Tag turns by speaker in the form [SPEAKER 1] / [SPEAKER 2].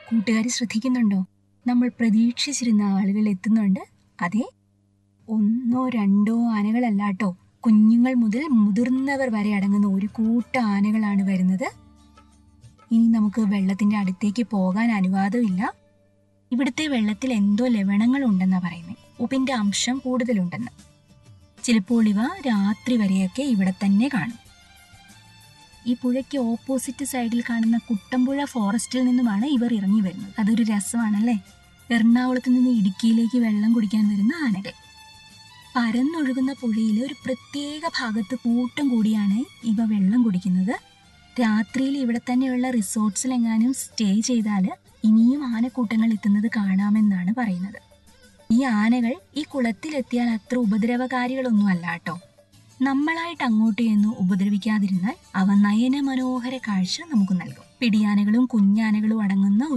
[SPEAKER 1] കൂട്ടുകാർ ശ്രദ്ധിക്കുന്നുണ്ടോ നമ്മൾ പ്രതീക്ഷിച്ചിരുന്ന ആളുകൾ എത്തുന്നുണ്ട് അതെ ഒന്നോ രണ്ടോ ആനകളല്ല കേട്ടോ കുഞ്ഞുങ്ങൾ മുതൽ മുതിർന്നവർ വരെ അടങ്ങുന്ന ഒരു കൂട്ട ആനകളാണ് വരുന്നത് ഇനി നമുക്ക് വെള്ളത്തിന്റെ അടുത്തേക്ക് പോകാൻ അനുവാദമില്ല ഇവിടുത്തെ വെള്ളത്തിൽ എന്തോ ലവണങ്ങൾ ഉണ്ടെന്നാ പറയുന്നത് ഉപ്പിന്റെ അംശം കൂടുതലുണ്ടെന്ന് ചിലപ്പോൾ ഇവ രാത്രി വരെയൊക്കെ ഇവിടെ തന്നെ കാണും ഈ പുഴയ്ക്ക് ഓപ്പോസിറ്റ് സൈഡിൽ കാണുന്ന കുട്ടമ്പുഴ ഫോറസ്റ്റിൽ നിന്നുമാണ് ഇവർ ഇറങ്ങി വരുന്നത് അതൊരു രസമാണല്ലേ എറണാകുളത്ത് നിന്ന് ഇടുക്കിയിലേക്ക് വെള്ളം കുടിക്കാൻ വരുന്ന ആനകൾ പരന്നൊഴുകുന്ന പുഴയിൽ ഒരു പ്രത്യേക ഭാഗത്ത് കൂട്ടം കൂടിയാണ് ഇവ വെള്ളം കുടിക്കുന്നത് രാത്രിയിൽ ഇവിടെ തന്നെയുള്ള റിസോർട്ട്സിലെങ്ങാനും സ്റ്റേ ചെയ്താൽ ഇനിയും ആനക്കൂട്ടങ്ങൾ എത്തുന്നത് കാണാമെന്നാണ് പറയുന്നത് ഈ ആനകൾ ഈ കുളത്തിലെത്തിയാൽ അത്ര ഉപദ്രവകാരികളൊന്നും അല്ല കേട്ടോ നമ്മളായിട്ട് അങ്ങോട്ട് ചെന്ന് ഉപദ്രവിക്കാതിരുന്നാൽ അവ നയന മനോഹര കാഴ്ച നമുക്ക് നൽകും പിടിയാനകളും കുഞ്ഞാനകളും അടങ്ങുന്ന